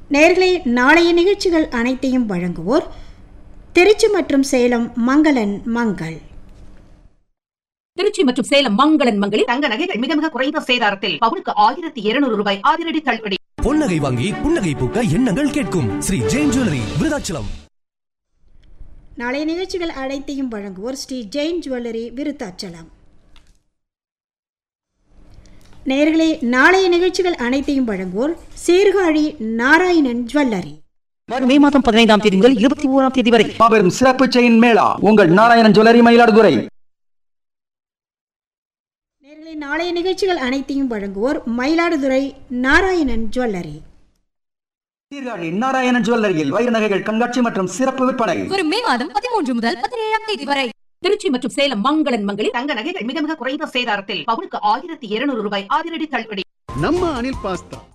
நேர்களே நாளைய நிகழ்ச்சிகள் அனைத்தையும் வழங்குவோர் திருச்சி மற்றும் சேலம் மங்களன் மங்கள் திருச்சி மற்றும் சேலம் மங்களன் மங்களில் தங்க நகைகள் மிக மிக குறைந்த சேதாரத்தில் பவுனுக்கு ஆயிரத்தி இருநூறு ரூபாய் அதிரடி தள்ளுபடி பொன்னகை வாங்கி புன்னகை பூக்க எண்ணங்கள் கேட்கும் ஸ்ரீ ஜெயின் ஜுவல்லரி விருதாச்சலம் நாளைய நிகழ்ச்சிகள் அனைத்தையும் வழங்குவோர் ஸ்ரீ ஜெயின் ஜுவல்லரி விருத்தாச்சலம் நேர்களே நாளைய நிகழ்ச்சிகள் அனைத்தையும் வழங்குவோர் சீர்காழி நாராயணன் ஜுவல்லரி வரும் மே மாதம் பதினைந்தாம் தேதி முதல் இருபத்தி ஓராம் தேதி வரை மாபெரும் சிறப்பு செயின் மேளா உங்கள் நாராயணன் ஜுவல்லரி மயிலாடுதுறை நேர்களே நாளைய நிகழ்ச்சிகள் அனைத்தையும் வழங்குவோர் மயிலாடுதுறை நாராயணன் ஜுவல்லரி சீர்காழி நாராயணன் ஜுவல்லரியில் வைர நகைகள் கண்காட்சி மற்றும் சிறப்பு விற்பனை வரும் மே மாதம் பதிமூன்று முதல் பதினேழாம் தேதி வரை திருச்சி மற்றும் சேலம் மங்களன் மங்களில் தங்க நகைகள் மிக மிக குறைந்த சேதாரத்தில் பவுனுக்கு ஆயிரத்தி இருநூறு ரூபாய் அதிரடி தள்ளுபடி ನಮ್ಮ ಅನಿಲ್ ಪಾಸ್ತಾ